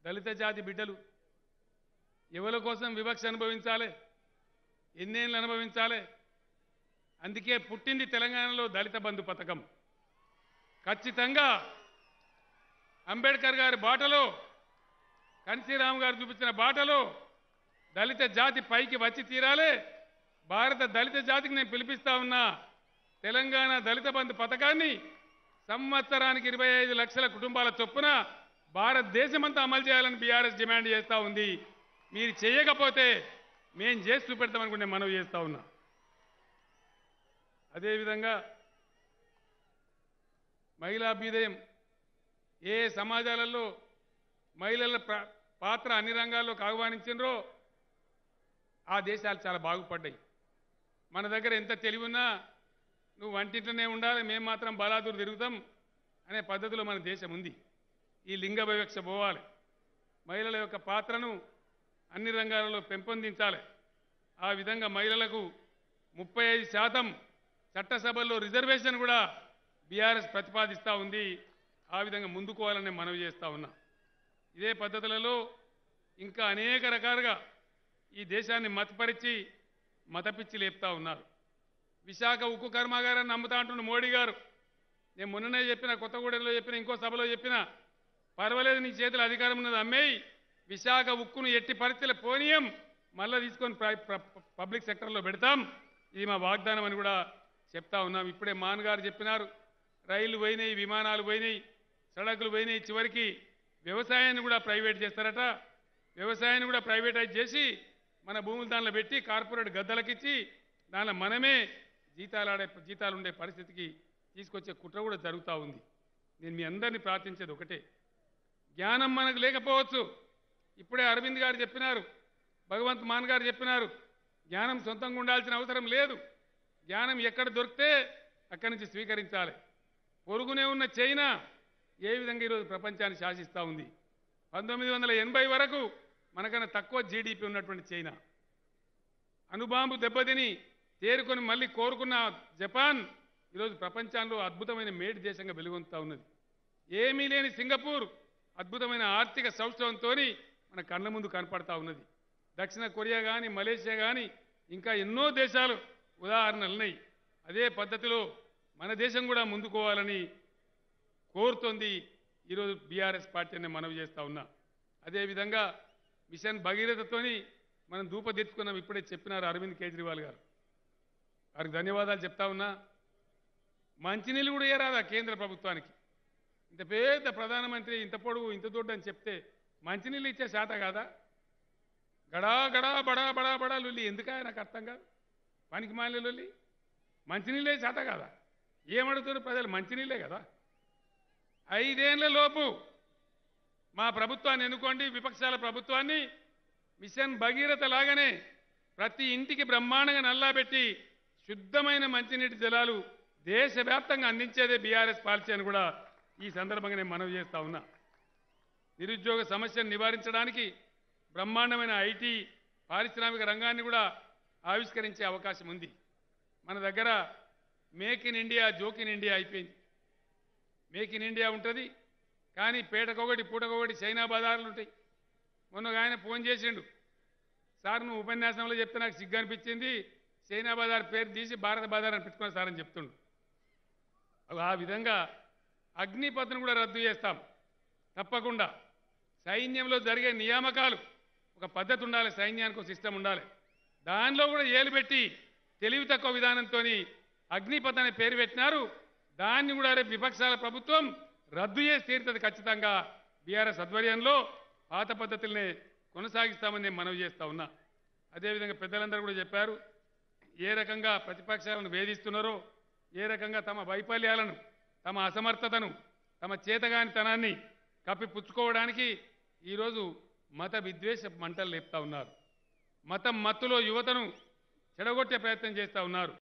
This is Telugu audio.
దళిత జాతి బిడ్డలు ఎవరి కోసం వివక్ష అనుభవించాలి ఎన్నేళ్ళు అనుభవించాలి అందుకే పుట్టింది తెలంగాణలో దళిత బంధు పథకం ఖచ్చితంగా అంబేద్కర్ గారి బాటలో కన్సీరామ్ గారు చూపించిన బాటలో దళిత జాతి పైకి వచ్చి తీరాలి భారత దళిత జాతికి నేను పిలిపిస్తా ఉన్నా తెలంగాణ దళిత బంధు పథకాన్ని సంవత్సరానికి ఇరవై ఐదు లక్షల కుటుంబాల చొప్పున భారతదేశమంతా అమలు చేయాలని బీఆర్ఎస్ డిమాండ్ చేస్తూ ఉంది మీరు చేయకపోతే మేం చేసి చూపెడతామనుకుంటే మనవి చేస్తా ఉన్నా అదేవిధంగా మహిళా అభ్యుదయం ఏ సమాజాలలో మహిళల ప్ర- పాత్ర అన్ని రంగాల్లోకి ఆహ్వానించినరో ఆ దేశాలు చాలా బాగుపడ్డాయి మన దగ్గర ఎంత తెలివి ఉన్నా నువ్వు వంటింట్లోనే ఉండాలి మేము మాత్రం బలాదూరు తిరుగుతాం అనే పద్ధతిలో మన దేశం ఉంది ఈ లింగ వివక్ష పోవాలి మహిళల యొక్క పాత్రను అన్ని రంగాలలో పెంపొందించాలి ఆ విధంగా మహిళలకు ముప్పై ఐదు శాతం చట్టసభల్లో రిజర్వేషన్ కూడా బీఆర్ఎస్ ప్రతిపాదిస్తూ ఉంది ఆ విధంగా ముందుకోవాలని మనవి చేస్తూ ఉన్నా ఇదే పద్ధతులలో ఇంకా అనేక రకాలుగా ఈ దేశాన్ని మతపరిచి మతపిచ్చి లేపుతా ఉన్నారు విశాఖ ఉక్కు కర్మాగారాన్ని నమ్ముతా అంటున్న మోడీ గారు నేను మొన్ననే చెప్పిన కొత్తగూడెంలో చెప్పిన ఇంకో సభలో చెప్పిన పర్వాలేదు నీ చేతులు అధికారం ఉన్నది అమ్మేయి విశాఖ ఉక్కును ఎట్టి పరిస్థితుల పోనీయం మళ్ళీ తీసుకొని ప్ర- ప్ర- పబ్లిక్ సెక్టర్లో పెడతాం ఇది మా వాగ్దానం అని కూడా చెప్తా ఉన్నాం ఇప్పుడే మాన్ గారు చెప్పినారు రైళ్లు పోయినాయి విమానాలు పోయినాయి సడకులు పోయినాయి చివరికి వ్యవసాయాన్ని కూడా ప్రైవేట్ చేస్తారట వ్యవసాయాన్ని కూడా ప్రైవేటైజ్ చేసి మన భూములు దానిలో పెట్టి కార్పొరేట్ గద్దలకిచ్చి దానిలో మనమే జీతాలాడే జీతాలు ఉండే పరిస్థితికి తీసుకొచ్చే కుట్ర కూడా జరుగుతూ ఉంది నేను మీ అందరినీ ప్రార్థించేది ఒకటే జ్ఞానం మనకు లేకపోవచ్చు ఇప్పుడే అరవింద్ గారు చెప్పినారు భగవంత్ మాన్ గారు చెప్పినారు జ్ఞానం సొంతంగా ఉండాల్సిన అవసరం లేదు జ్ఞానం ఎక్కడ దొరికితే అక్కడి నుంచి స్వీకరించాలి పొరుగునే ఉన్న చైనా ఏ విధంగా ఈరోజు ప్రపంచాన్ని శాసిస్తూ ఉంది పంతొమ్మిది వందల ఎనభై వరకు మనకన్నా తక్కువ జీడిపి ఉన్నటువంటి చైనా అణుబాంబు దెబ్బతిని తేరుకొని మళ్ళీ కోరుకున్న జపాన్ ఈరోజు ప్రపంచంలో అద్భుతమైన మేటి దేశంగా వెలుగొందుతా ఉన్నది ఏమీ లేని సింగపూర్ అద్భుతమైన ఆర్థిక సౌష్ఠవంతో మన కళ్ళ ముందు కనపడతా ఉన్నది దక్షిణ కొరియా కానీ మలేషియా కానీ ఇంకా ఎన్నో దేశాలు ఉదాహరణలు ఉన్నాయి అదే పద్ధతిలో మన దేశం కూడా ముందుకోవాలని కోరుతోంది ఈరోజు బీఆర్ఎస్ పార్టీ అని మనవి చేస్తా ఉన్నా అదేవిధంగా మిషన్ భగీరథతోని మనం ధూపదీర్చుకున్నాం ఇప్పుడే చెప్పినారు అరవింద్ కేజ్రీవాల్ గారు వారికి ధన్యవాదాలు చెప్తా ఉన్నా మంచినీళ్ళు కూడా ఇయ్యరాదా కేంద్ర ప్రభుత్వానికి ఇంత పెద్ద ప్రధానమంత్రి ఇంత పొడుగు ఇంత దొడ్డు అని చెప్తే మంచినీళ్ళు ఇచ్చే శాత కాదా గడా గడా బడా బడా బడా లొల్లి ఎందుకా నాకు అర్థం కాదు పనికి మాలిన లొల్లి మంచినీళ్ళే శాత కాదా ఏమడుగుతారు ప్రజలు మంచినీళ్ళే కదా ఐదేళ్ల లోపు మా ప్రభుత్వాన్ని ఎన్నుకోండి విపక్షాల ప్రభుత్వాన్ని మిషన్ భగీరథ లాగానే ప్రతి ఇంటికి బ్రహ్మాండంగా నల్లాబెట్టి శుద్ధమైన మంచినీటి జలాలు దేశవ్యాప్తంగా అందించేదే బీఆర్ఎస్ పాలసీ అని కూడా ఈ సందర్భంగా నేను మనవి చేస్తా ఉన్నా నిరుద్యోగ సమస్యను నివారించడానికి బ్రహ్మాండమైన ఐటీ పారిశ్రామిక రంగాన్ని కూడా ఆవిష్కరించే అవకాశం ఉంది మన దగ్గర make in India joke in India అయిపోయింది మేక్ ఇన్ ఇండియా ఉంటుంది కానీ పేటకొకటి పూటకొకటి చైనా బజార్లు ఉంటాయి మొన్న ఒక ఆయన ఫోన్ చేసిండు సార్ నువ్వు ఉపన్యాసంలో చెప్తే నాకు సిగ్గు అనిపించింది చైనా బజార్ పేరు తీసి భారత బజార్ అని పెట్టుకున్నా సార్ అని చెప్తుండు ఆ విధంగా అగ్నిపథను కూడా రద్దు చేస్తాం తప్పకుండా సైన్యంలో జరిగే నియామకాలు ఒక పద్ధతి ఉండాలి సైన్యానికి ఒక సిస్టమ్ ఉండాలి దానిలో కూడా ఏలు పెట్టి తెలివి తక్కువ విధానంతో అగ్నిపథ్ అనే పేరు పెట్టినారు దాన్ని కూడా రేపు విపక్షాల ప్రభుత్వం రద్దు చేసి తీరుతుంది ఖచ్చితంగా బీఆర్ఎస్ ఆధ్వర్యంలో పాత పద్ధతులనే కొనసాగిస్తామని నేను మనవి చేస్తా ఉన్నా అదేవిధంగా పెద్దలందరూ కూడా చెప్పారు ఏ రకంగా ప్రతిపక్షాలను వేధిస్తున్నారో ఏ రకంగా తమ వైఫల్యాలను తమ అసమర్థతను తమ చేతగానితనాన్ని కప్పిపుచ్చుకోవడానికి ఈరోజు మత విద్వేష మంటలు లేపుతా ఉన్నారు మతం మత్తులో యువతను చెడగొట్టే ప్రయత్నం చేస్తూ ఉన్నారు